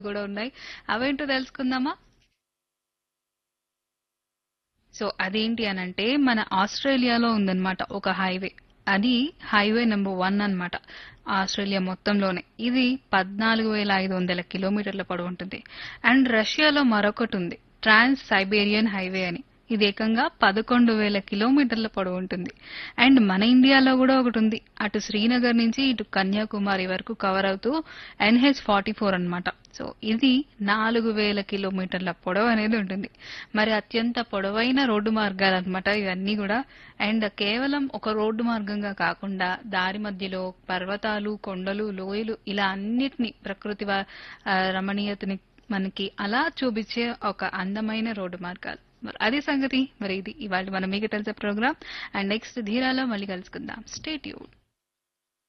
కూడా ఉన్నాయి అవేంటో తెలుసుకుందామా సో అదేంటి అనంటే మన ఆస్ట్రేలియాలో ఉందన్నమాట ఒక హైవే అది హైవే నెంబర్ వన్ అన్నమాట ఆస్ట్రేలియా మొత్తంలోనే ఇది పద్నాలుగు వేల ఐదు వందల కిలోమీటర్ల పొడవు ఉంటుంది అండ్ రష్యాలో మరొకటి ఉంది ట్రాన్స్ సైబేరియన్ హైవే అని ఇది ఏకంగా పదకొండు వేల కిలోమీటర్ల పొడవు ఉంటుంది అండ్ మన ఇండియాలో కూడా ఒకటి ఉంది అటు శ్రీనగర్ నుంచి ఇటు కన్యాకుమారి వరకు కవర్ అవుతూ ఎన్హెచ్ ఫార్టీ ఫోర్ అనమాట సో ఇది నాలుగు వేల కిలోమీటర్ల పొడవు అనేది ఉంటుంది మరి అత్యంత పొడవైన రోడ్డు మార్గాలు అనమాట ఇవన్నీ కూడా అండ్ కేవలం ఒక రోడ్డు మార్గంగా కాకుండా దారి మధ్యలో పర్వతాలు కొండలు లోయలు ఇలా అన్నిటిని ప్రకృతి వ- ఆ, రమణీయతని మనకి అలా చూపించే ఒక అందమైన రోడ్డు మార్గాలు మరి అది సంగతి మరి ఇది ఇవాళ మనం మీకు తెలిసే ప్రోగ్రామ్ అండ్ నెక్స్ట్ ధీరాలో మళ్ళీ కలుసుకుందాం స్టేట్ యూడ్